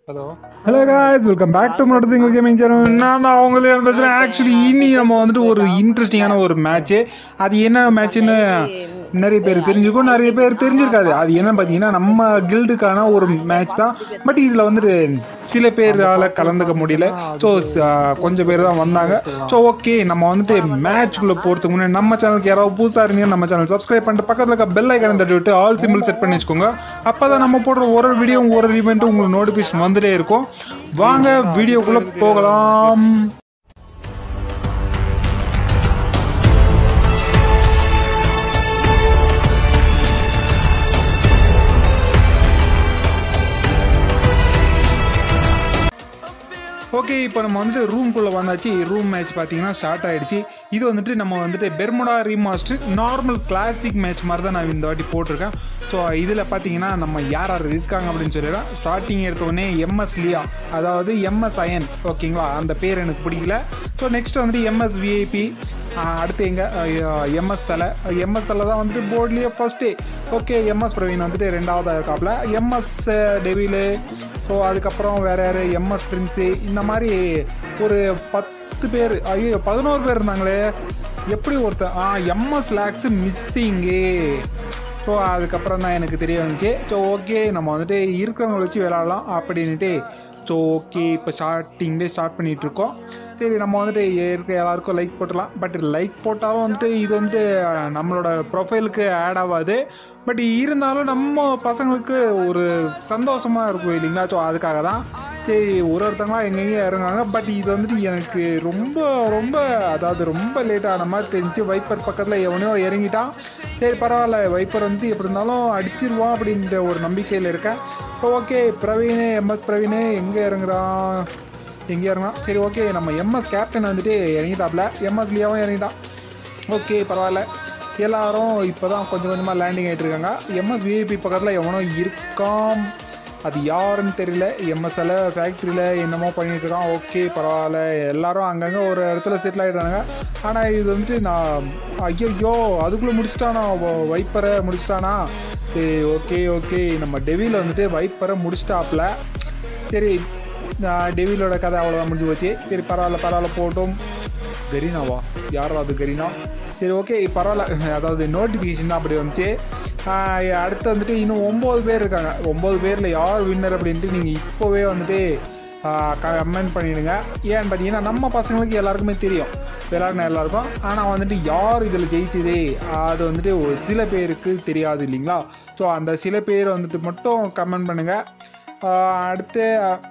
Hello hello guys welcome back to motor single gaming channel நான் தான் அவங்களே பேசுகிறேன் ஆக்சுவலி இனி நம்ம வந்துட்டு ஒரு இன்ட்ரெஸ்டிங்கான ஒரு மேட்ச்சு அது என்ன மேட்ச்னு நிறைய பேர் தெரிஞ்சிருக்கும் நிறைய பேர் தெரிஞ்சிருக்காது அது என்ன பார்த்தீங்கன்னா நம்ம கில்டுக்கான ஒரு மேட்ச் தான் பட் இதில் வந்துட்டு சில பேரால் கலந்துக்க முடியல ஸோ கொஞ்சம் பேர் தான் வந்தாங்க ஸோ ஓகே நம்ம வந்துட்டு மேட்ச்குள்ளே போகிறதுக்கு முன்னாடி நம்ம சேனலுக்கு யாராவது புதுசாக இருந்தீங்கன்னா நம்ம சேனல் சப்ஸ்கிரைப் பண்ணிட்டு பக்கத்தில் இருக்க பெல் ஐக்கான தட்டி விட்டு ஆல் சிம்பிள் செட் பண்ணி வச்சுக்கோங்க அப்போ தான் நம்ம போடுற ஒரு வீடியோ ஒரு ஈவெண்ட்டும் உங்களுக்கு நோட்டிஃபிகேஷன் வந்துட்டே இருக்கும் வாங்க வீடியோக்குள்ளே போகலாம் ஓகே இப்போ நம்ம வந்துட்டு ரூம்குள்ளே வந்தாச்சு ரூம் மேட்ச் பார்த்தீங்கன்னா ஸ்டார்ட் ஆயிடுச்சு இது வந்துட்டு நம்ம வந்துட்டு Bermuda remaster normal classic match மாதிரி தான் நான் இந்த வாட்டி போட்டிருக்கேன் ஸோ இதில் பார்த்தீங்கன்னா நம்ம யார் யார் இருக்காங்க அப்படின்னு சொல்லிடுறேன் ஸ்டார்டிங் எடுத்தோடனே எம்எஸ் லியா அதாவது எம்எஸ் அயன் ஓகேங்களா அந்த பேர் எனக்கு பிடிக்கல ஸோ நெக்ஸ்ட் வந்துட்டு எம்எஸ் விஐபி அடுத்து எங்க எம்எஸ் தலை எம்எஸ் தலை தான் வந்துட்டு போர்ட்லேயே ஃபர்ஸ்ட்டு ஓகே எம்எஸ் பிரவீன் வந்துட்டு ரெண்டாவதாக இருக்காப்புல எம்எஸ் டெவிலு ஸோ அதுக்கப்புறம் வேற யார் எம்எஸ் பிரின்ஸு இந்த மாதிரி ஒரு பத்து பேர் ஐயோ பதினோரு பேர் இருந்தாங்களே எப்படி ஒருத்தன் ஆ எம்எஸ் லேக்ஸ் மிஸ்ஸிங்கு ஸோ அதுக்கப்புறம் தான் எனக்கு தெரிய வந்துச்சு ஸோ ஓகே நம்ம வந்துட்டு இருக்கிறவங்க வச்சு விளாடலாம் அப்படின்ட்டு ஸோ ஓகே இப்போ ஸ்டார்டிங்லேயே ஸ்டார்ட் பண்ணிகிட்டு இருக்கோம் சரி நம்ம வந்துட்டு இருக்க எல்லாருக்கும் லைக் போட்டுடலாம் பட் லைக் போட்டாலும் வந்துட்டு இது வந்து நம்மளோட ப்ரொஃபைலுக்கு ஆட் ஆகாது பட் இருந்தாலும் நம்ம பசங்களுக்கு ஒரு சந்தோஷமாக இருக்கும் இல்லைங்களா ஸோ அதுக்காக தான் சரி ஒரு ஒருத்தவங்களா எங்கெங்கே இறங்குறாங்க பட் இது வந்துட்டு எனக்கு ரொம்ப ரொம்ப அதாவது ரொம்ப லேட் ஆன மாதிரி தெரிஞ்சு வைப்பர் பக்கத்தில் எவனையோ இறங்கிட்டான் சரி பரவாயில்ல வைப்பர் வந்து எப்படி இருந்தாலும் அடிச்சிருவான் அப்படின்ற ஒரு நம்பிக்கையில் இருக்கேன் ஓகே பிரவீனு எம்எஸ் பிரவீனு எங்கே இறங்குறான் எங்கே இறங்கலாம் சரி ஓகே நம்ம எம்எஸ் கேப்டன் வந்துட்டு இறங்கிட்டாப்ல எம்எஸ் லியாவும் இறங்கிட்டான் ஓகே பரவாயில்ல எல்லாரும் இப்போ தான் கொஞ்சம் கொஞ்சமாக லேண்டிங் ஆகிட்டு இருக்காங்க எம்எஸ் விஐபி பக்கத்தில் எவனோ இருக்கான் அது யாருன்னு தெரியல எம்எஸ்எல் ஃபேக்ட்ரியில் என்னமோ பண்ணிட்டு இருக்கான் ஓகே பரவாயில்ல எல்லாரும் அங்கங்கே ஒரு இடத்துல செட்டில் ஆகிட்டானுங்க ஆனால் இது வந்துட்டு நான் ஐயோ அதுக்குள்ளே முடிச்சிட்டானா வைப்பரை முடிச்சிட்டானா சரி ஓகே ஓகே நம்ம டெவியில் வந்துட்டு வைப்பரை முடிச்சிட்டாப்ல சரி டெவிலோட கதை அவ்வளோதான் முடிஞ்சு போச்சு சரி பரவாயில்ல பரவாயில்ல போட்டும் கரீனாவா யாரா அது கரீனா சரி ஓகே பரவாயில்ல அதாவது நோட்டிஃபிகேஷன் தான் அப்படி வந்துச்சு அடுத்து வந்துட்டு இன்னும் ஒம்பது பேர் இருக்காங்க ஒம்பது பேரில் யார் வின்னர் அப்படின்ட்டு நீங்கள் இப்போவே வந்துட்டு கமெண்ட் பண்ணிடுங்க ஏன்னு பார்த்தீங்கன்னா நம்ம பசங்களுக்கு எல்லாருக்குமே தெரியும் விளையாடின எல்லாருக்கும் ஆனால் வந்துட்டு யார் இதில் ஜெயிச்சதே அது வந்துட்டு ஒரு சில பேருக்கு தெரியாது இல்லைங்களா ஸோ அந்த சில பேர் வந்துட்டு மட்டும் கமெண்ட் பண்ணுங்கள் அடுத்து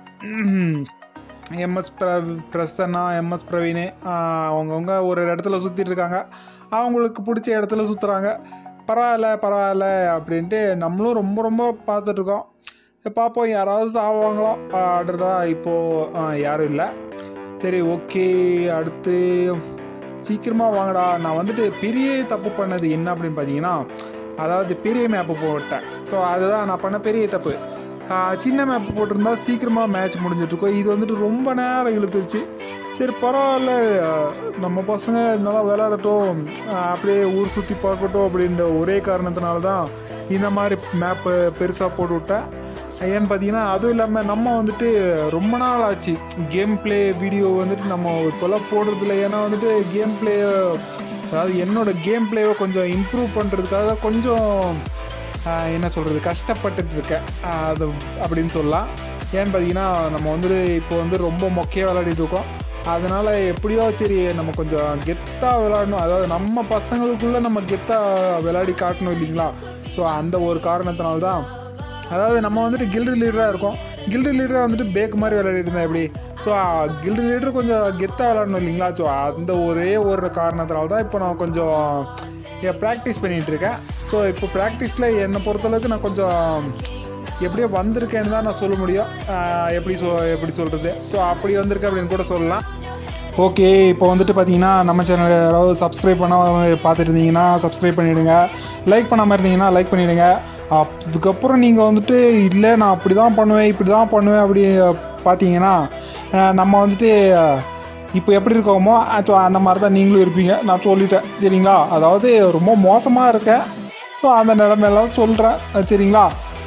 எம்எஸ் பிர பிரசன்னா எம்எஸ் பிரவீனு அவங்கவுங்க ஒரு இடத்துல சுற்றிட்டு இருக்காங்க அவங்களுக்கு பிடிச்ச இடத்துல சுற்றுறாங்க பரவாயில்ல பரவாயில்ல அப்படின்ட்டு நம்மளும் ரொம்ப ரொம்ப பார்த்துட்ருக்கோம் பார்ப்போம் யாராவது சாவாங்களோ ஆடுறதா இப்போது யாரும் இல்லை சரி ஓகே அடுத்து சீக்கிரமாக வாங்கடா நான் வந்துட்டு பெரிய தப்பு பண்ணது என்ன அப்படின்னு பார்த்தீங்கன்னா அதாவது பெரிய மேப்பு போட்டேன் ஸோ அதுதான் நான் பண்ண பெரிய தப்பு சின்ன மேப் போட்டிருந்தா சீக்கிரமாக மேட்ச் முடிஞ்சிட்ருக்கோம் இது வந்துட்டு ரொம்ப நேரம் இழுத்துருச்சு சரி பரவாயில்ல நம்ம பசங்க நல்லா விளையாடட்டும் அப்படியே ஊர் சுற்றி பார்க்கட்டும் அப்படின்ற ஒரே காரணத்தினால தான் இந்த மாதிரி மேப்பு பெருசாக போட்டு விட்டேன் ஏன்னு பார்த்தீங்கன்னா அதுவும் இல்லாமல் நம்ம வந்துட்டு ரொம்ப நாள் ஆச்சு கேம் பிளே வீடியோ வந்துட்டு நம்ம இப்போல்லாம் போடுறதில்ல ஏன்னா வந்துட்டு கேம் பிளே அதாவது என்னோட கேம் பிளேவை கொஞ்சம் இம்ப்ரூவ் பண்ணுறதுக்காக கொஞ்சம் என்ன சொல்கிறது கஷ்டப்பட்டுட்டு இருக்கேன் அது அப்படின்னு சொல்லலாம் ஏன்னு பார்த்தீங்கன்னா நம்ம வந்துட்டு இப்போ வந்து ரொம்ப மொக்கையாக விளையாடிட்டு இருக்கோம் அதனால் எப்படியோ சரி நம்ம கொஞ்சம் கெத்தாக விளையாடணும் அதாவது நம்ம பசங்களுக்குள்ளே நம்ம கெத்தாக விளையாடி காட்டணும் இல்லைங்களா ஸோ அந்த ஒரு காரணத்தினால தான் அதாவது நம்ம வந்துட்டு கில்டு லீடராக இருக்கோம் கில்டு லீடராக வந்துட்டு பேக் மாதிரி விளையாடிட்டு இருந்தேன் எப்படி ஸோ கில்டு லீடர் கொஞ்சம் கெத்தாக விளாடணும் இல்லைங்களா ஸோ அந்த ஒரே ஒரு காரணத்தினால தான் இப்போ நான் கொஞ்சம் ப்ராக்டிஸ் பண்ணிகிட்டு இருக்கேன் ஸோ இப்போ ப்ராக்டிஸில் என்னை பொறுத்தளவுக்கு நான் கொஞ்சம் எப்படியோ வந்திருக்கேன்னு தான் நான் சொல்ல முடியும் எப்படி சொ எப்படி சொல்கிறது ஸோ அப்படி வந்திருக்கேன் அப்படின்னு கூட சொல்லலாம் ஓகே இப்போ வந்துட்டு பார்த்தீங்கன்னா நம்ம சேனல் யாராவது சப்ஸ்கிரைப் பண்ண பார்த்துட்டு இருந்தீங்கன்னா சப்ஸ்கிரைப் பண்ணிவிடுங்க லைக் பண்ணாமல் இருந்தீங்கன்னா லைக் பண்ணிவிடுங்க அதுக்கப்புறம் நீங்கள் வந்துட்டு இல்லை நான் அப்படி தான் பண்ணுவேன் இப்படி தான் பண்ணுவேன் அப்படி பார்த்தீங்கன்னா நம்ம வந்துட்டு இப்போ எப்படி இருக்கோமோ அந்த மாதிரி தான் நீங்களும் இருப்பீங்க நான் சொல்லிட்டேன் சரிங்களா அதாவது ரொம்ப மோசமாக இருக்கேன் ஸோ அந்த நிலமையெல்லாம் சொல்கிறேன் சரிங்களா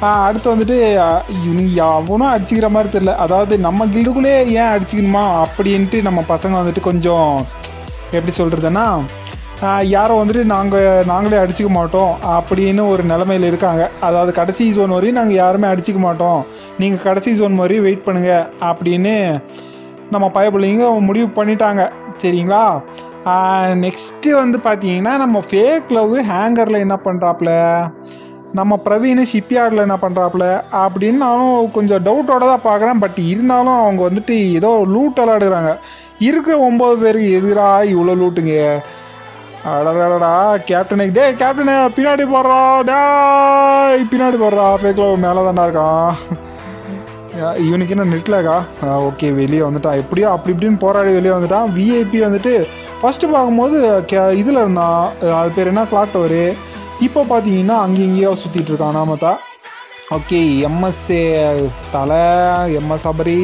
ஆஹ் அடுத்து வந்துட்டு ஆஹ் இவனு அவனும் அடிச்சுக்கிற மாதிரி தெரியல அதாவது நம்ம கில்டுக்குள்ளே ஏன் அடிச்சுக்கணுமா அப்படின்ட்டு நம்ம பசங்க வந்துட்டு கொஞ்சம் எப்படி சொல்கிறதுன்னா யாரும் வந்துட்டு நாங்கள் நாங்களே அடிச்சுக்க மாட்டோம் அப்படின்னு ஒரு நிலமையில இருக்காங்க அதாவது கடைசி ஜோன் வரையும் நாங்கள் யாருமே அடிச்சுக்க மாட்டோம் நீங்கள் கடைசி ஜோன் வரையும் வெயிட் பண்ணுங்க அப்படின்னு நம்ம பயப்பிள்ளைங்க முடிவு பண்ணிட்டாங்க சரிங்களா நெக்ஸ்ட்டு வந்து பார்த்தீங்கன்னா நம்ம ஃபேக் லவ் ஹேங்கரில் என்ன பண்ணுறாப்புல நம்ம பிரவீன் ஷிப்யார்டில் என்ன பண்ணுறாப்புல அப்படின்னு நானும் கொஞ்சம் டவுட்டோட தான் பார்க்குறேன் பட் இருந்தாலும் அவங்க வந்துட்டு ஏதோ லூட் விளாடுறாங்க இருக்கிற ஒம்பது பேருக்கு எதிரா இவ்வளோ லூட்டுங்க அடடடா கேப்டனே டேய் கேப்டனே பின்னாடி போடுறா டேய் பின்னாடி போடுறா ஃபேக்கில் மேலே தான்டா இருக்கான் யா- இவனுக்கு என்ன நெட்லக்கா ஓகே வெளியே வந்துட்டான் எப்படியோ அப்படி இப்படின்னு போராடி வெளியே வந்துட்டான் விஐபி வந்துட்டு ஃபர்ஸ்ட் பார்க்கும்போது கே இதில் இருந்தான் அஹ் அது பேர் என்ன கிளாக் டவரு இப்போ பார்த்தீங்கன்னா அங்கேயும் இங்கேயோ சுற்றிட்டு இருக்கான் நாமத்தா ஓகே எம்எஸ்ஏ தலை எம்எஸ் அபரி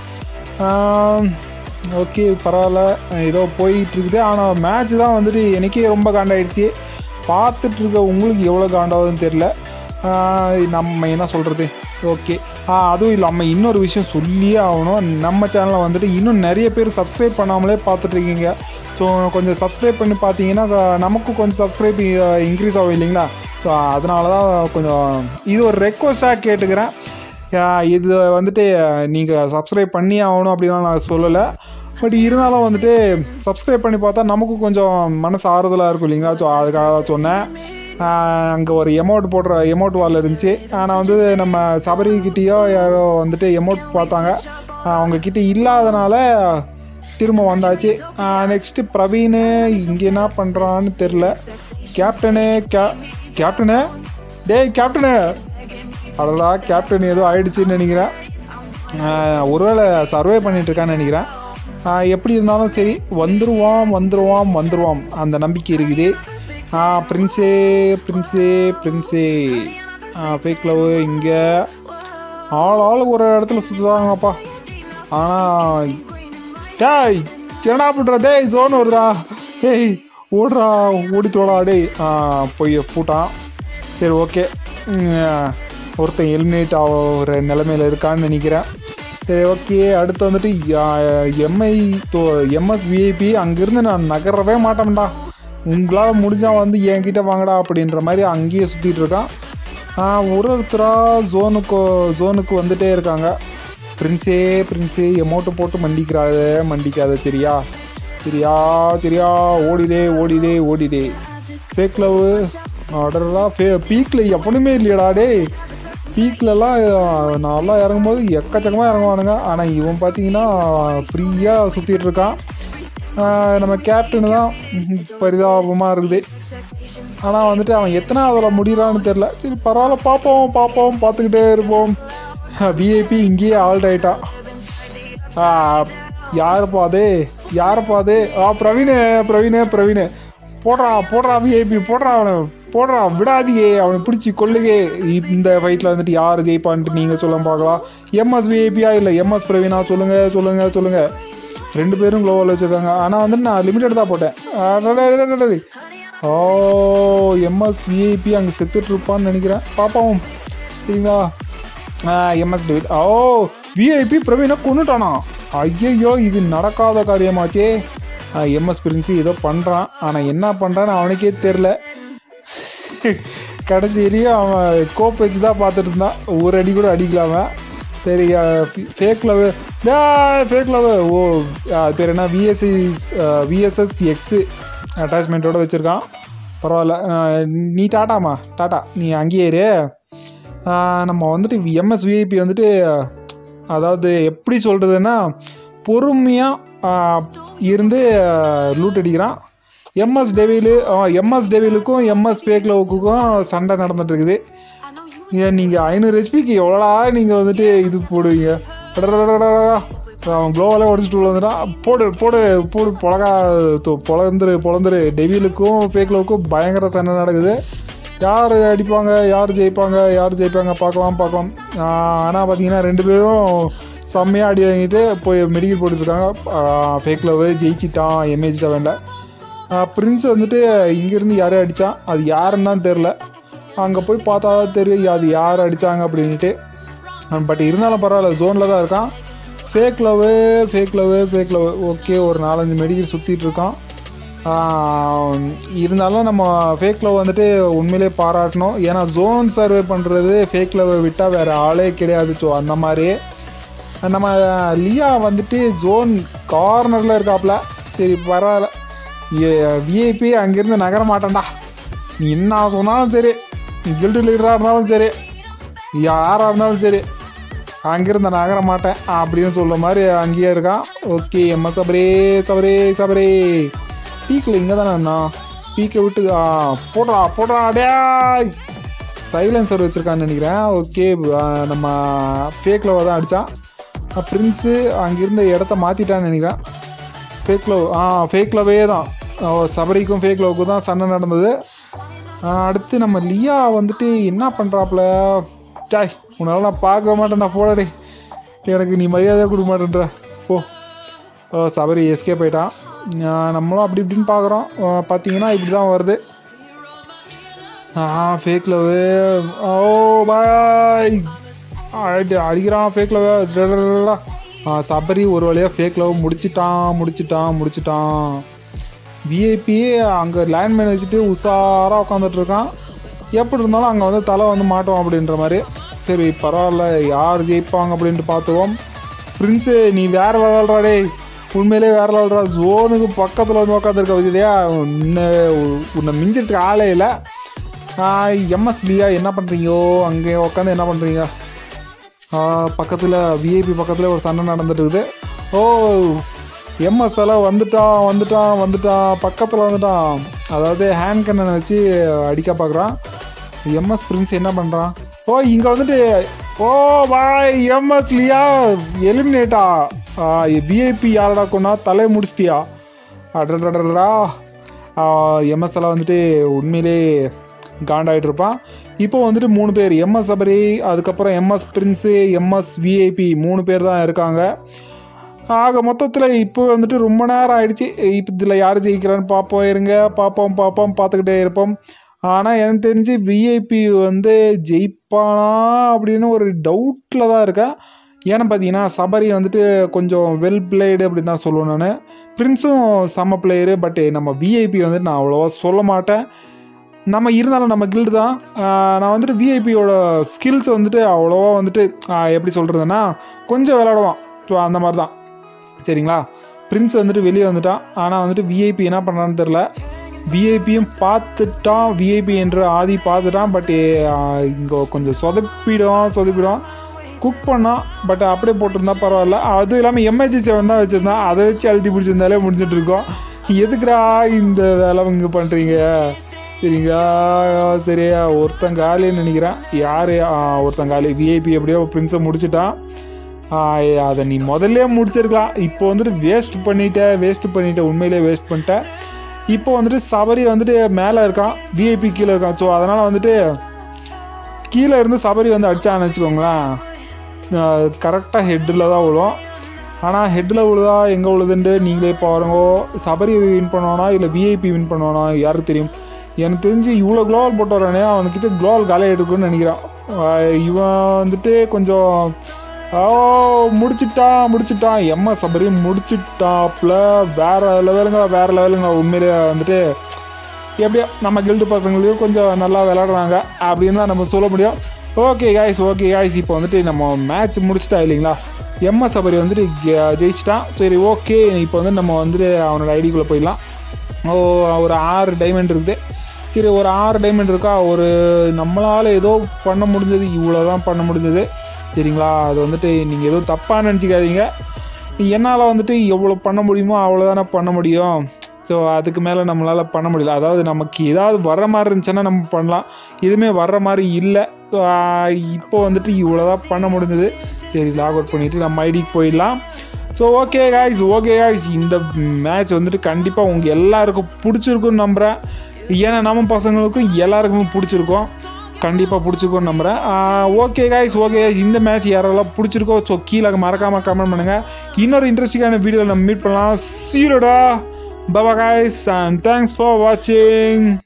ஓகே பரவாயில்ல ஏதோ போயிட்டு இருக்குது ஆனால் மேட்ச் தான் வந்துட்டு எனக்கே ரொம்ப காண்டாயிடுச்சு பார்த்துட்டு இருக்க உங்களுக்கு எவ்வளோ காண்டாகுதுன்னு தெரில ஆஹ் நம்ம என்ன சொல்கிறது ஓகே அதுவும் இல்லாமல் இன்னொரு விஷயம் சொல்லியே ஆகணும் நம்ம சேனலில் வந்துட்டு இன்னும் நிறைய பேர் சப்ஸ்கிரைப் பண்ணாமலே பார்த்துட்டு இருக்கீங்க ஸோ கொஞ்சம் சப்ஸ்கிரைப் பண்ணி பார்த்தீங்கன்னா க- நமக்கும் கொஞ்சம் சப்ஸ்கிரைப் இன்க்ரீஸ் ஆகும் இல்லைங்களா ஸோ அதனால தான் கொஞ்சம் இது ஒரு ரெக்வஸ்ட்டாக கேட்டுக்கிறேன் ஆஹ் இது வந்துட்டு நீங்கள் சப்ஸ்கிரைப் பண்ணி ஆகணும் அப்படின்லாம் நான் சொல்லலை பட் இருந்தாலும் வந்துட்டு சப்ஸ்கிரைப் பண்ணி பார்த்தா நமக்கும் கொஞ்சம் மனசு ஆறுதலாக இருக்கும் இல்லைங்களா ஸோ அதுக்காக தான் சொன்னேன் அங்கே ஒரு எமௌண்ட் போடுற எமௌண்ட் வால் இருந்துச்சு ஆனால் வந்து நம்ம சபரிக்கிட்டேயோ யாரோ வந்துட்டு எமௌண்ட் பார்த்தாங்க ஆஹ் அவங்க கிட்ட இல்லாதனால திரும்ப வந்தாச்சு நெக்ஸ்ட்டு பிரவீன் இங்கே என்ன பண்ணுறான்னு தெரில கேப்டனு கே கேப்டனு டேய் கேப்டனு அடடா கேப்டன் ஏதோ ஆயிடுச்சுன்னு நினைக்கிறேன் ஆஹ் ஒருவேளை சர்வே பண்ணிட்டு இருக்கான்னு நினைக்கிறேன் ஆஹ் எப்படி இருந்தாலும் சரி வந்துருவான் வந்துருவான் வந்துருவான் அந்த நம்பிக்கை இருக்குது பிரின்ஸே பிரின்ஸே பிரின்ஸே ஃபேக் லவ் இங்கே ஆள் ஆள் ஒரு இடத்துல சுற்றுதாங்கப்பா ஆனால் டேய் என்னடா பண்ணுற டேய் ஜோன் வருதா டேய் ஓடுறா ஓடி தோடா டேய் ஆ, போய் பூட்டான் சரி ஓகே ஒருத்தன் எலிமினேட் ஆகிற நிலமையில இருக்கான்னு நினைக்கிறேன் சரி ஓகே அடுத்து வந்துட்டு எம்ஐ எம்எஸ் விஐபி அங்கேருந்து நான் நகரவே மாட்டேன்டா உங்களால் முடிஞ்சா வந்து என்கிட்ட வாங்கடா அப்படின்ற மாதிரி அங்கேயே சுற்றிட்டு இருக்கான் ஆ, ஒரு ஒருத்தராக ஜோனுக்கு ஜோனுக்கு வந்துட்டே இருக்காங்க பிரின்ஸே பிரின்ஸே எமௌண்ட்டு போட்டு மண்டிக்கிறாத மண்டிக்காத சரியா சரியா சரியா ஓடிடே ஓடிடே ஓடிடே ஃபேக் லவ் அடரா ஃபே பீக்கில் எவனுமே இல்லையடா டேய் பீக்லலாம் நல்லா இறங்கும்போது எக்கச்சக்கமாக இறங்குவானுங்க ஆனால் இவன் பார்த்தீங்கன்னா ஃப்ரீயாக சுற்றிட்டு இருக்கான் ஆஹ் நம்ம கேப்டனு தான் பரிதாபமாக இருக்குது ஆனால் வந்துட்டு அவன் எத்தனை அதில் முடிகிறான்னு தெரில சரி பரவாயில்ல பார்ப்போம் பார்ப்போம் பார்த்துக்கிட்டே இருப்போம் விஐபி இங்கேயே ஆல்ட் ஆயிட்டான் ஆ, யாருப்பா அது யாருப்பா அது ஆ பிரவீனு பிரவீனு பிரவீனு போடுறா போடுறா விஐபி போடுறா அவனை போடுறா விடாதியே அவனை பிடிச்சி கொல்லுகே இந்த ஃபைட்டில் வந்துட்டு யார் ஜெயிப்பான்ட்டு நீங்கள் சொல்ல பார்க்கலாம் எம்எஸ் விஐபியா இல்லை எம்எஸ் பிரவீனா சொல்லுங்க சொல்லுங்க சொல்லுங்க ரெண்டு பேரும் க்ளோவல் வச்சுருக்காங்க ஆனால் வந்துட்டு நான் லிமிட்டட் தான் போட்டேன் அடடடடடடடே. ஓ எம்எஸ் விஐபி அங்கே செத்துட்டு இருப்பான்னு நினைக்கிறேன் பார்ப்போம் சரிங்களா எம்எஸ் டேவிட் ஓ விஐபி பிரவீனை கொண்டுட்டானா ஐயையோ இது நடக்காத காரியமாச்சே எம்எஸ் பிரின்ஸு ஏதோ பண்ணுறான் ஆனால் என்ன பண்ணுறான்னு அவனுக்கே தெரில கடைசியிலேயே அவன் ஸ்கோப் வச்சு தான் பார்த்துட்டு இருந்தான் ஒரு அடி கூட அடிக்கலாம சரி fake love fake love oh அது பேர் என்ன விஎஸ்சி விஎஸ்எஸ் எக்ஸு அட்டாச்மெண்ட்டோட வச்சுருக்கான் பரவாயில்ல அஹ் நீ டாட்டாமா டாட்டா நீ அங்கேயே இரு ஆஹ் நம்ம வந்துட்டு எம்எஸ் விஐபி வந்துட்டு அதாவது எப்படி சொல்கிறதுன்னா பொறுமையாக இருந்து லூட் அடிக்கிறான் எம்எஸ் டெவிலு எம்எஸ் டெவிலுக்கும் எம்எஸ் பேக்லவுக்கும் சண்டை நடந்துட்டு இருக்குது ஏன் நீங்கள் ஐநூறு ஹெச்பிக்கு எவ்வளோடா நீங்கள் வந்துட்டு இது போடுவீங்க அடடடடடடா. அவன் க்ளோவாலே உடச்சிட்டு உள்ள வந்துட்டான் போடு போடு போடு பொழகா தொ- பொழந்துரு பொழந்துரு டெவிலுக்கும் ஃபேக்லவுக்கும் பயங்கர சண்டை நடக்குது யார் அடிப்பாங்க யார் ஜெயிப்பாங்க யார் ஜெயிப்பாங்க பார்க்கலாம் பார்க்கலாம் ஆனால் பார்த்தீங்கன்னா ரெண்டு பேரும் செம்மையாக அடி வாங்கிட்டு போய் மெடிக்கல் போட்டுருக்காங்க ஃபேக் லவ் ஜெயிச்சிட்டான் எம்ஏஜி செவனில் பிரின்ஸ் வந்துட்டு இங்கேருந்து யாரையும் அடித்தான் அது யாருன்னு தான் தெரில அங்கே போய் பார்த்தா தான் தெரியும் அது யார் அடித்தாங்க அப்படின்ட்டு பட் இருந்தாலும் பரவாயில்ல ஜோனில் தான் இருக்கான் fake love fake love fake love okay ஒரு நாலஞ்சு மெடிக்கல் சுற்றிட்டு இருக்கான் ஆஹ் இருந்தாலும் நம்ம ஃபேக் லவ் வந்துட்டு உண்மையிலே பாராட்டணும் ஏன்னா ஜோன் சர்வே பண்ணுறது ஃபேக் லவ் விட்டால் வேறு ஆளே கிடையாது ஸோ அந்த மாதிரி நம்ம லியா வந்துட்டு ஜோன் கார்னரில் இருக்காப்புல சரி பரவாயில்ல விஐபி அங்கேருந்து நகர மாட்டேன்டா நீ என்ன சொன்னாலும் சரி நீ கில்டு லீடராக இருந்தாலும் சரி யாராக இருந்தாலும் சரி அங்கிருந்து நகர மாட்டேன் அப்படின்னு சொல்ல மாதிரி அங்கேயே இருக்கான் ஓகே எம்ம சபரே சபரே சபரே பீக்கில் இங்கே தானே அண்ணா பீக்கை விட்டு ஆ போடுறா போடுறா டேய் சைலன்சர் வச்சுருக்கான்னு நினைக்கிறேன் ஓகே நம்ம ஃபேக்கில் தான் அடித்தான் பிரின்ஸு அங்கிருந்த இடத்த மாற்றிட்டான்னு நினைக்கிறேன் ஃபேக் லவ் ஆ ஃபேக் லவ்வே தான் ஓ, சபரிக்கும் ஃபேக் லவ்க்கும் தான் சண்டை நடந்தது ஆ, அடுத்து நம்ம லியா வந்துட்டு என்ன பண்ணுறாப்புல டாய் உன்னால நான் பார்க்க மாட்டேன் நான் போடடே எனக்கு நீ மரியாதை கொடுக்க மாட்டேன்ற போ ஓ, சபரி எஸ்கே போயிட்டான் ஆ, நம்மளும் அப்படி இப்படின்னு பார்க்குறோம் பார்த்தீங்கன்னா இப்படி தான் வருது ஆ ஃபேக் லவ் ஓ பாய் அடி அடிக்கிறான் ஃபேக் லவ் சபரி ஒரு வழியாக ஃபேக் லவ் முடிச்சிட்டான் முடிச்சிட்டான் முடிச்சிட்டான் விஐபி அங்கே லேண்ட்மேன் வச்சுட்டு உஷாராக உட்காந்துட்டு இருக்கான் எப்படி இருந்தாலும் அங்கே வந்து தலை வந்து மாட்டோம் அப்படின்ற மாதிரி சரி பரவாயில்ல யார் ஜெயிப்பாங்க அப்படின்ட்டு பார்த்துவோம் பிரின்ஸு நீ வேற விளாட்றா டேய் உண்மையிலே வேற விளாட்றா ஜோனுக்கு பக்கத்தில் வந்து உட்காந்துருக்க வச்சுட்டியா உன்னை உன்னை மிஞ்சிட்டு ஆளே இல்லை எம்எஸ் லியா என்ன பண்ணுறீங்கோ அங்கே உட்காந்து என்ன பண்ணுறீங்க பக்கத்தில் விஐபி பக்கத்தில் ஒரு சண்டை நடந்துட்டு இருக்குது ஓ எம்எஸ் தலை வந்துட்டான் வந்துட்டான் வந்துட்டான் பக்கத்தில் வந்துட்டான் அதாவது ஹேண்ட் கண்ணனை வச்சு அடிக்க பார்க்குறான் எம்எஸ் பிரின்ஸ் என்ன பண்ணுறான் ஓ இங்கே வந்துட்டு ஓ பாய் எம்எஸ் லியா எலிமினேட்டா விஐபி யாரடா கொண்டா தலை முடிச்சிட்டியா அடடடடா எம்எஸ் தலை வந்துட்டு உண்மையிலே காண்டாயிட்டு இருப்பான் இப்போ வந்துட்டு மூணு பேர் எம்எஸ் சபரி அதுக்கப்புறம் எம்எஸ் பிரின்ஸு எம்எஸ் விஐபி மூணு பேர் தான் இருக்காங்க ஆக மொத்தத்தில் இப்போ வந்துட்டு ரொம்ப நேரம் ஆயிடுச்சு இப்போ இதில் யார் ஜெயிக்கிறான்னு பார்ப்போம் இருங்க பார்ப்போம் பார்ப்போம் பார்த்துக்கிட்டே இருப்போம் ஆனால் எனக்கு தெரிஞ்சு விஐபி வந்து ஜெயிப்பானா அப்படின்னு ஒரு டவுட்டில் தான் இருக்கேன் ஏன்னு பார்த்தீங்கன்னா சபரி வந்துட்டு கொஞ்சம் வெல் பிளேடு அப்படின்னு தான் சொல்லுவேன் நான் பிரின்ஸும் செம்ம பிளேயரு பட் நம்ம விஐபி வந்துட்டு நான் அவ்வளோவா சொல்ல மாட்டேன் நம்ம இருந்தாலும் நம்ம கில்டு தான் ஆஹ் நான் வந்துட்டு விஐபியோட ஸ்கில்ஸ் வந்துட்டு அவ்வளோவா வந்துட்டு ஆஹ் எப்படி சொல்கிறதுன்னா கொஞ்சம் விளாடுவான் ஸோ அந்த மாதிரி தான் சரிங்களா பிரின்ஸ் வந்துட்டு வெளியே வந்துட்டான் ஆனால் வந்துட்டு விஐபி என்ன பண்ணுறான்னு தெரில விஐபியும் பார்த்துட்டான் விஐபி என்று ஆதி பார்த்துட்டான் பட் இங்கே கொஞ்சம் சொதப்பிடும் சொதப்பிடும் குக் பண்ணான் பட் அப்படியே போட்டிருந்தா பரவாயில்ல அதுவும் இல்லாமல் எம்ஐஜி செவன் தான் வச்சுருந்தான் அதை வச்சு அழுத்தி பிடிச்சிருந்தாலே முடிஞ்சிட்டு இருக்கோம் எதுக்குடா இந்த வேலை இங்கே பண்ணுறீங்க சரிங்களா சரியா ஒருத்தன் காலின்னு நினைக்கிறேன் யார் ஒருத்தன் காலி விஐபி எப்படியோ பிரின்ஸை முடிச்சிட்டான் ஆஹ் அதை நீ முதல்ல முடிச்சிருக்கலாம் இப்போ வந்துட்டு வேஸ்ட் பண்ணிட்ட வேஸ்ட் பண்ணிட்ட உண்மையிலே வேஸ்ட் பண்ணிட்ட இப்போ வந்துட்டு சபரி வந்துட்டு மேலே இருக்கான் விஐபி கீழே இருக்கான் ஸோ அதனால் வந்துட்டு கீழே இருந்து சபரி வந்து அடிச்சான்னு வச்சுக்கோங்களேன் கரெக்டாக ஹெட்டில் தான் விழும் ஆனால் ஹெட்டில் விழுதா எங்கே விழுதுன்ட்டு நீங்களே பாருங்க சபரி வின் பண்ணுவானா இல்லை விஐபி வின் பண்ணுவானா யாருக்கு தெரியும் எனக்கு தெரிஞ்சு இவ்வளோ குளோவல் போட்டு வரானே அவனுக்கிட்ட குளோவல் காலை எடுக்குன்னு நினைக்கிறான் ஆஹ் இவன் வந்துட்டு கொஞ்சம் ஓ முடிச்சிட்டான் முடிச்சிட்டான் எம்மா சபரி முடிச்சிட்டாப்ல வேற லெவலுங்க வேற லெவலுங்க உண்மையிலே வந்துட்டு எப்படியோ நம்ம கில்டு பசங்களையும் கொஞ்சம் நல்லா விளையாடுறாங்க அப்படின்னு தான் நம்ம சொல்ல முடியும் ஓகே காய்ஸ் ஓகே காய்ஸ் இப்போ வந்துட்டு நம்ம மேட்ச் முடிச்சிட்டா இல்லைங்களா எம்எஸ் சபரி வந்துட்டு ஜெ- ஜெயிச்சிட்டான் சரி ஓகே இப்போ வந்து நம்ம வந்துட்டு அவனோட ஐடிக்குள்ளே போயிடலாம் ஓ ஒரு ஆறு டைமண்ட் இருக்குது சரி ஒரு ஆறு டைமண்ட் இருக்கா ஒரு நம்மளால் ஏதோ பண்ண முடிஞ்சது இவ்வளோ தான் பண்ண முடிஞ்சது சரிங்களா அது வந்துட்டு நீங்கள் எதுவும் தப்பாக நினச்சிக்காதீங்க என்னால் வந்துட்டு எவ்வளோ பண்ண முடியுமோ அவ்வளோதானே பண்ண முடியும் ஸோ அதுக்கு மேலே நம்மளால் பண்ண முடியல அதாவது நமக்கு ஏதாவது வர்ற மாதிரி இருந்துச்சுன்னா நம்ம பண்ணலாம் எதுவுமே வர்ற மாதிரி இல்லை இப்போ வந்துட்டு இவ்வளோ தான் பண்ண முடிஞ்சது சரி லாக் அவுட் பண்ணிவிட்டு நம்ம ஐடிக்கு போயிடலாம் so okay guys okay guys இந்த மேட்ச் வந்துட்டு கண்டிப்பாக உங்கள் எல்லாருக்கும் பிடிச்சிருக்குன்னு நம்புகிறேன் ஏன்னா நம்ம பசங்களுக்கும் எல்லாருக்குமே பிடிச்சிருக்கும் கண்டிப்பாக பிடிச்சிருக்கோன்னு நம்புகிறேன் ஓகே காய்ஸ் ஓகே guys இந்த மேட்ச் யாரெல்லாம் பிடிச்சிருக்கோ ஸோ கீழே மறக்காமல் கமெண்ட் பண்ணுங்கள் இன்னொரு இன்ட்ரெஸ்டிங்கான வீடியோவில் நம்ம மீட் பண்ணலாம் சீரோடா பபா காய்ஸ் அண்ட் தேங்க்ஸ் ஃபார் வாட்சிங்